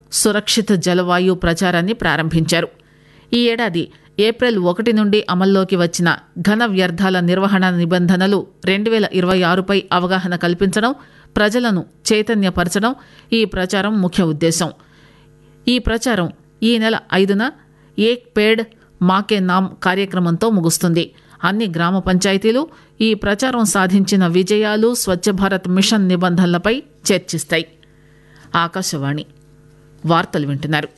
సురక్షిత జలవాయు ప్రచారాన్ని ప్రారంభించారు ఈ ఏడాది ఏప్రిల్ ఒకటి నుండి అమల్లోకి వచ్చిన ఘన వ్యర్థాల నిర్వహణ నిబంధనలు రెండు వేల ఇరవై ఆరుపై అవగాహన కల్పించడం ప్రజలను చైతన్యపరచడం ఈ ప్రచారం ముఖ్య ఉద్దేశం ఈ ప్రచారం ఈ నెల ఐదున ఏక్ పేడ్ మాకే నామ్ కార్యక్రమంతో ముగుస్తుంది అన్ని గ్రామ పంచాయతీలు ఈ ప్రచారం సాధించిన విజయాలు స్వచ్ఛ భారత్ మిషన్ నిబంధనలపై చర్చిస్తాయి ఆకాశవాణి వార్తలు వింటున్నారు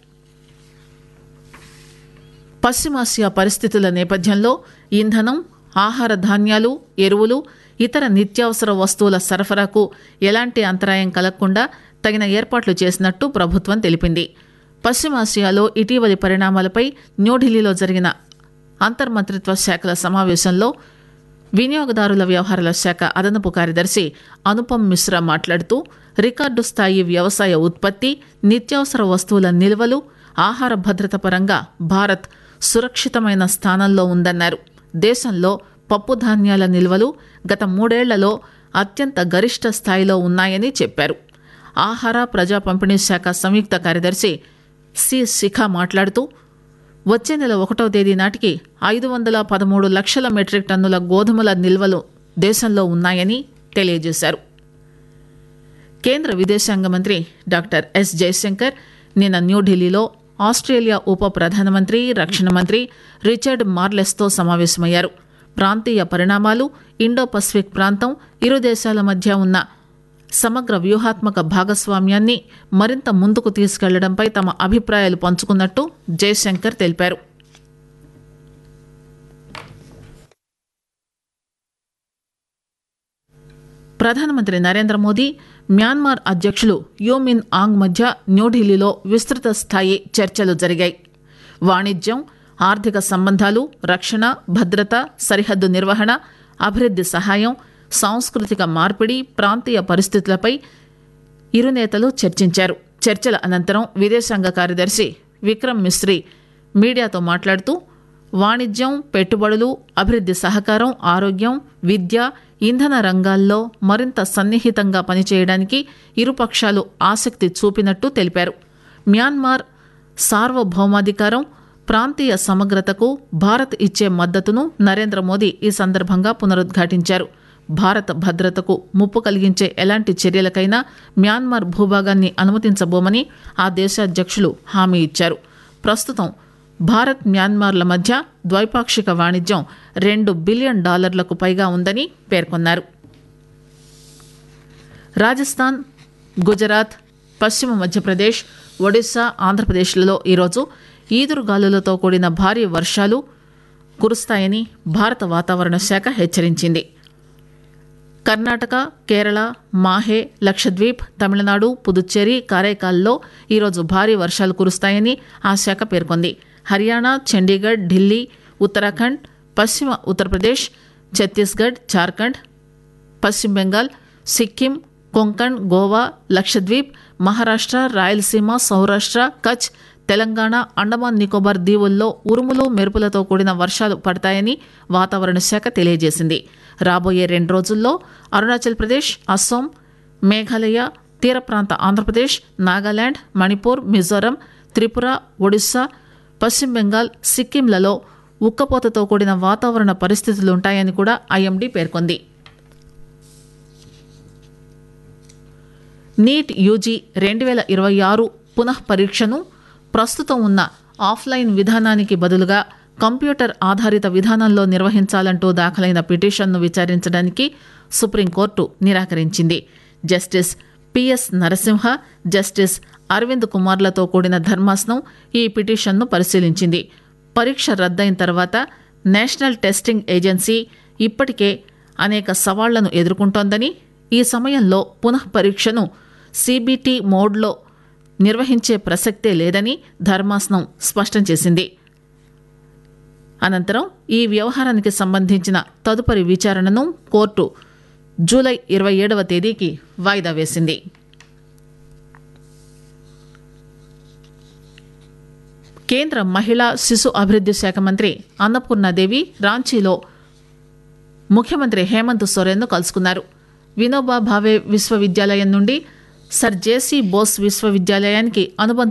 పశ్చిమాసియా పరిస్థితుల నేపథ్యంలో ఇంధనం ఆహార ధాన్యాలు ఎరువులు ఇతర నిత్యావసర వస్తువుల సరఫరాకు ఎలాంటి అంతరాయం కలగకుండా తగిన ఏర్పాట్లు చేసినట్టు ప్రభుత్వం తెలిపింది పశ్చిమాసియాలో ఇటీవలి పరిణామాలపై న్యూఢిల్లీలో జరిగిన అంతర్మంత్రిత్వ శాఖల సమావేశంలో వినియోగదారుల వ్యవహారాల శాఖ అదనపు కార్యదర్శి అనుపమ్ మిశ్రా మాట్లాడుతూ రికార్డు స్థాయి వ్యవసాయ ఉత్పత్తి నిత్యావసర వస్తువుల నిల్వలు ఆహార భద్రత పరంగా భారత్ సురక్షితమైన స్థానంలో ఉందన్నారు దేశంలో పప్పు ధాన్యాల నిల్వలు గత మూడేళ్లలో అత్యంత గరిష్ట స్థాయిలో ఉన్నాయని చెప్పారు ఆహార ప్రజా పంపిణీ శాఖ సంయుక్త కార్యదర్శి సి శిఖ మాట్లాడుతూ వచ్చే నెల ఒకటో తేదీ నాటికి ఐదు వందల పదమూడు లక్షల మెట్రిక్ టన్నుల గోధుమల నిల్వలు దేశంలో ఉన్నాయని తెలియజేశారు కేంద్ర విదేశాంగ మంత్రి డాక్టర్ ఎస్ జయశంకర్ నిన్న న్యూఢిల్లీలో ఆస్ట్రేలియా ఉప ప్రధానమంత్రి రక్షణ మంత్రి రిచర్డ్ మార్లెస్తో సమావేశమయ్యారు ప్రాంతీయ పరిణామాలు ఇండో పసిఫిక్ ప్రాంతం ఇరు దేశాల మధ్య ఉన్న సమగ్ర వ్యూహాత్మక భాగస్వామ్యాన్ని మరింత ముందుకు తీసుకెళ్లడంపై తమ అభిప్రాయాలు పంచుకున్నట్టు జయశంకర్ తెలిపారు ప్రధానమంత్రి నరేంద్ర మోదీ మ్యాన్మార్ అధ్యక్షులు యూమిన్ ఆంగ్ మధ్య న్యూఢిల్లీలో విస్తృత స్థాయి చర్చలు జరిగాయి వాణిజ్యం ఆర్థిక సంబంధాలు రక్షణ భద్రత సరిహద్దు నిర్వహణ అభివృద్ది సహాయం సాంస్కృతిక మార్పిడి ప్రాంతీయ పరిస్థితులపై ఇరు నేతలు చర్చించారు చర్చల అనంతరం విదేశాంగ కార్యదర్శి విక్రమ్ మిశ్రీ మీడియాతో మాట్లాడుతూ వాణిజ్యం పెట్టుబడులు అభివృద్ది సహకారం ఆరోగ్యం విద్య ఇంధన రంగాల్లో మరింత సన్నిహితంగా పనిచేయడానికి ఇరుపక్షాలు ఆసక్తి చూపినట్టు తెలిపారు మ్యాన్మార్ సార్వభౌమాధికారం ప్రాంతీయ సమగ్రతకు భారత్ ఇచ్చే మద్దతును నరేంద్ర మోదీ ఈ సందర్భంగా పునరుద్ఘాటించారు భారత భద్రతకు ముప్పు కలిగించే ఎలాంటి చర్యలకైనా మ్యాన్మార్ భూభాగాన్ని అనుమతించబోమని ఆ దేశ అధ్యక్షులు హామీ ఇచ్చారు ప్రస్తుతం భారత్ మ్యాన్మార్ల మధ్య ద్వైపాక్షిక వాణిజ్యం రెండు బిలియన్ డాలర్లకు పైగా ఉందని పేర్కొన్నారు రాజస్థాన్ గుజరాత్ పశ్చిమ మధ్యప్రదేశ్ ఒడిశా ఆంధ్రప్రదేశ్లలో ఈరోజు ఈదురుగాలులతో కూడిన భారీ వర్షాలు కురుస్తాయని భారత వాతావరణ శాఖ హెచ్చరించింది కర్ణాటక కేరళ మాహే లక్షద్వీప్ తమిళనాడు పుదుచ్చేరి కారైకాల్లో ఈరోజు భారీ వర్షాలు కురుస్తాయని ఆ శాఖ పేర్కొంది హర్యానా చండీగఢ్ ఢిల్లీ ఉత్తరాఖండ్ పశ్చిమ ఉత్తరప్రదేశ్ ఛత్తీస్గఢ్ జార్ఖండ్ పశ్చిమ బెంగాల్ సిక్కిం కొంకణ్ గోవా లక్షద్వీప్ మహారాష్ట్ర రాయలసీమ సౌరాష్ట్ర కచ్ తెలంగాణ అండమాన్ నికోబార్ దీవుల్లో ఉరుములు మెరుపులతో కూడిన వర్షాలు పడతాయని వాతావరణ శాఖ తెలియజేసింది రాబోయే రెండు రోజుల్లో అరుణాచల్ ప్రదేశ్ అస్సోం మేఘాలయ తీర ప్రాంత ఆంధ్రప్రదేశ్ నాగాలాండ్ మణిపూర్ మిజోరం త్రిపుర ఒడిశా పశ్చిమ బెంగాల్ సిక్కింలలో ఉక్కపోతతో కూడిన వాతావరణ పరిస్థితులుంటాయని కూడా ఐఎండీ పేర్కొంది నీట్ యూజీ రెండు వేల ఇరవై ఆరు పునః పరీక్షను ప్రస్తుతం ఉన్న ఆఫ్లైన్ విధానానికి బదులుగా కంప్యూటర్ ఆధారిత విధానంలో నిర్వహించాలంటూ దాఖలైన పిటిషన్ను విచారించడానికి సుప్రీంకోర్టు నిరాకరించింది justice PS Narasimha justice Arvind కుమార్లతో కూడిన ధర్మాసనం ఈ పిటిషన్ను పరిశీలించింది పరీక్ష రద్దయిన తర్వాత నేషనల్ టెస్టింగ్ ఏజెన్సీ ఇప్పటికే అనేక సవాళ్లను ఎదుర్కొంటోందని ఈ సమయంలో పునః పరీక్షను సిబిటి మోడ్లో నిర్వహించే ప్రసక్తే లేదని ధర్మాసనం స్పష్టం చేసింది అనంతరం ఈ వ్యవహారానికి సంబంధించిన తదుపరి విచారణను కోర్టు జూలై ఇరవై ఏడవ తేదీకి వాయిదా వేసింది కేంద్ర మహిళా శిశు అభివృద్ది శాఖ మంత్రి అన్నపూర్ణాదేవి రాంచీలో ముఖ్యమంత్రి హేమంత్ సోరెన్ను కలుసుకున్నారు వినోబా భావే విశ్వవిద్యాలయం నుండి సర్ జేసీ బోస్ విశ్వవిద్యాలయానికి అనుబంధ